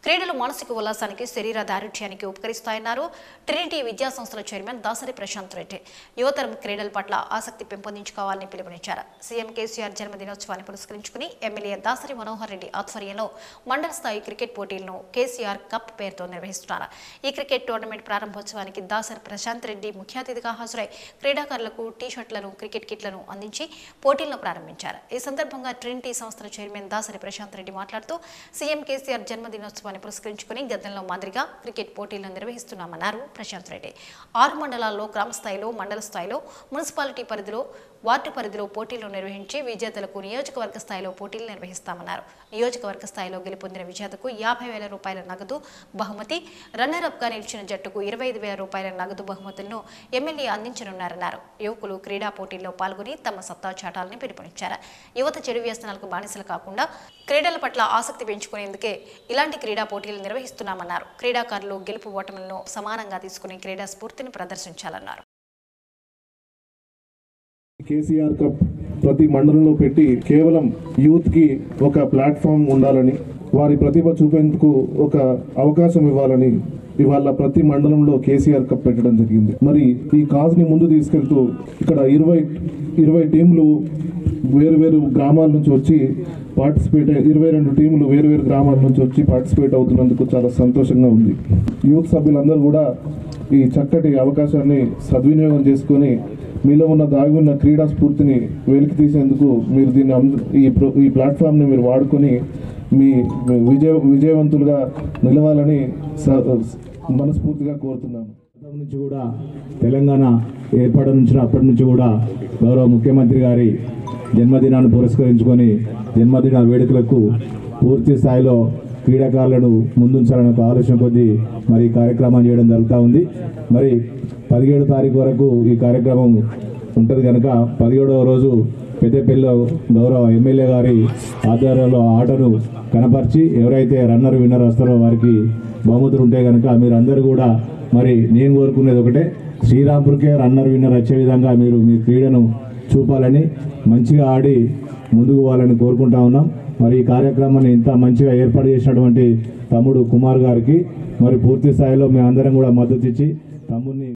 క్రీడలు మానసిక ఉల్లాసానికి శరీర దారుఢ్యానికి ఉపకరిస్తాయన్నారు ట్రినిటీ విద్యా సంస్థల చైర్మన్ దాసరి ప్రశాంత్ రెడ్డి యువతరం క్రీడల పట్ల ఆసక్తి పెంపొందించుకోవాలని పిలుపునిచ్చారు సీఎం కేసీఆర్ జన్మదినోత్సవాన్ని పురస్కరించుకుని ఎమ్మెల్యే దాసరి మనోహర్ రెడ్డి ఆధ్వర్యంలో మండల స్థాయి క్రికెట్ పోటీలను కేసీఆర్ కప్ పేరుతో నిర్వహిస్తున్నారు ఈ క్రికెట్ టోర్నమెంట్ ప్రారంభోత్సవానికి దాసరి ప్రశాంత్ రెడ్డి ముఖ్య అతిథిగా హాజరై క్రీడాకారులకు టీ షర్ట్లను క్రికెట్ కిట్లను అందించి పోటీలను ప్రారంభించారు ఈ సందర్భంగా ట్రినిటీ సంస్థల చైర్మన్ దాసరి ప్రశాంత్ రెడ్డి మాట్లాడుతూ సీఎం కేసీఆర్ జన్మదినోత్సవాన్ని పురస్కరించుకుని గతంలో మాదిరిగా క్రికెట్ పోటీలను నిర్వహిస్తున్నామన్నారు ప్రశాంత్ రెడ్డి ఆరు మండలాల్లో గ్రామ స్థాయిలో మండల స్థాయిలో మున్సిపాలిటీ పరిధిలో వార్డు పరిధిలో పోటీలు నిర్వహించి విజేతలకు నియోజకవర్గ స్థాయిలో పోటీలు నిర్వహిస్తామన్నారు నియోజకవర్గ స్థాయిలో గెలుపొందిన విజేతకు యాభై వేల రూపాయల నగదు బహుమతి రన్నర్ అప్ గా నిలిచిన జట్టుకు ఇరవై ఐదు వేల రూపాయల నగదు బహుమతులను ఎమ్మెల్యే అందించనున్నారన్నారు యువకులు క్రీడా పోటీల్లో పాల్గొని తమ సత్తా చాటాలని పిలుపునిచ్చారు యువత చెడు వ్యసనాలకు బానిసలు కాకుండా క్రీడల పట్ల ఆసక్తి పెంచుకునేందుకే ఇలాంటి క్రీడా పోటీలు నిర్వహిస్తున్నామన్నారు క్రీడాకారులు గెలుపు ఓటములను సమానంగా తీసుకుని క్రీడా స్ఫూర్తిని ప్రదర్శించాలన్నారు కేసీఆర్ కప్ ప్రతి మండలంలో పెట్టి కేవలం యూత్ కి ఒక ప్లాట్ఫామ్ ఉండాలని వారి ప్రతిభ చూపేందుకు ఒక అవకాశం ఇవ్వాలని ఇవాళ ప్రతి మండలంలో కేసీఆర్ కప్ పెట్టడం జరిగింది మరి ఈ కాజ్ ని ముందు తీసుకెళ్తూ ఇక్కడ ఇరవై ఇరవై టీంలు వేరు వేరు గ్రామాల నుంచి వచ్చి పార్టిసిపేట్ ఇరవై రెండు టీంలు వేరు వేరు గ్రామాల నుంచి వచ్చి పార్టిసిపేట్ అవుతున్నందుకు చాలా సంతోషంగా ఉంది యూత్ సభ్యులందరూ కూడా ఈ చక్కటి అవకాశాన్ని సద్వినియోగం చేసుకొని మీలో ఉన్న దాగి ఉన్న క్రీడా స్ఫూర్తిని వెలికి తీసేందుకు మీరు దీన్ని అంద- ఈ ప్రో- ఈ ప్లాట్ఫామ్ని మీరు వాడుకొని మీ మీ విజయ విజయవంతులుగా నిలవాలని స- మనస్ఫూర్తిగా కోరుతున్నాను గతం నుంచి కూడా తెలంగాణ ఏర్పడ నుంచి అప్పటి నుంచి కూడా గౌరవ ముఖ్యమంత్రి గారి జన్మదినాన్ని పురస్కరించుకొని జన్మదిన వేడుకలకు పూర్తి స్థాయిలో క్రీడాకారులను ముందుంచాలనే ఒక ఆలోచన కొద్దీ మరి ఈ కార్యక్రమం చేయడం జరుగుతూ ఉంది మరి పదిహేడు తారీఖు వరకు ఈ కార్యక్రమం ఉంటుంది కనుక పదిహేడవ రోజు పెద్దపల్లిలో గౌరవ ఎమ్మెల్యే గారి ఆధ్వర్యంలో ఆటను కనపరిచి ఎవరైతే రన్నర్ విన్నర్ వస్తారో వారికి బహుమతులు ఉంటాయి కనుక మీరు అందరూ కూడా మరి నేను కోరుకునేది ఒకటే శ్రీరాంపూర్కే రన్నర్ విన్నర్ వచ్చే విధంగా మీరు మీ క్రీడను చూపాలని మంచిగా ఆడి ముందుకు పోవాలని కోరుకుంటా ఉన్నాం మరి ఈ కార్యక్రమాన్ని ఇంత మంచిగా ఏర్పాటు చేసినటువంటి తమ్ముడు కుమార్ గారికి మరి పూర్తి స్థాయిలో మేము అందరం కూడా మద్దతు ఇచ్చి తమ్ముడిని